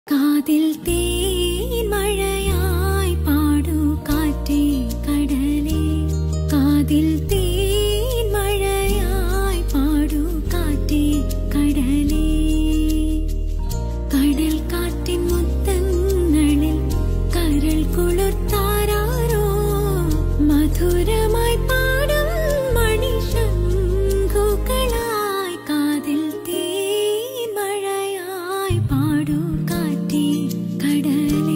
കാതിൽ തേൻ മഴയായി പാടൂ കാറ്റേ കടലേ കാതിൽ തേൻ മഴയായി പാടൂ കാറ്റേ കടലേ കടൽ കാറ്റിൻ മുത്തങ്ങളിൽ കരൾ കുളിർത്താരോ മധുരമായി പാടും മണിശങ്കുകളായി കാതിൽ തേൻ മഴയായി പാടൂ കാറ്റേ കടലേ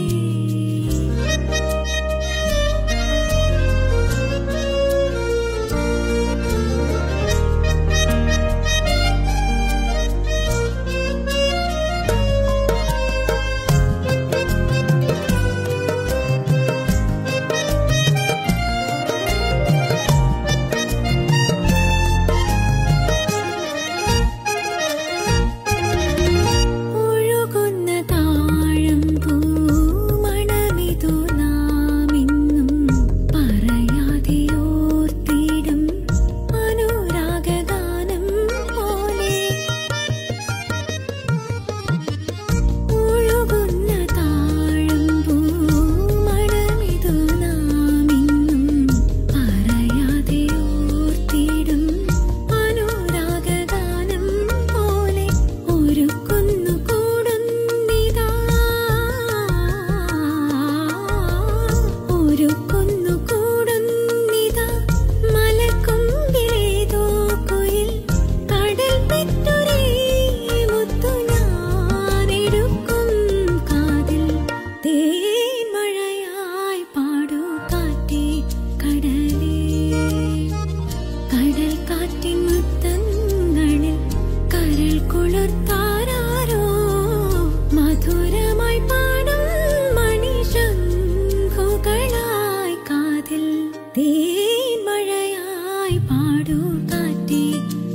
ഒഴുകുന്ന താഴമ്പൂ മണമിതു നാമിന്നും പറയാതെ ഓർത്തിടും അനുരാഗഗാനം പോലെ ഒഴുകുന്ന താഴമ്പൂ മണമിതു നാമിന്നും പറയാതെ ഓർത്തിടും അനുരാഗഗാനം പോലെ ഒരു കുന്നു കൂടുന്നിതാ ഒരു കുന്നു കൂടുന്നിതാ മലക്കൊമ്പിലേതോ കുയിൽ കടൽ പെറ്റൊരേ മുത്തു ഞാനെടുക്കും കാതിൽ തേൻ മഴയായി പാടൂ കാറ്റേ കടലേ കടൽ കാറ്റിൻ മുത്തങ്ങളിൽ കരൾ കുളിർത്താരോ മധുരമായി പാടും മണിശങ്കുകളായി കാതിൽ തേൻ മഴയായി പാടൂ കാറ്റേ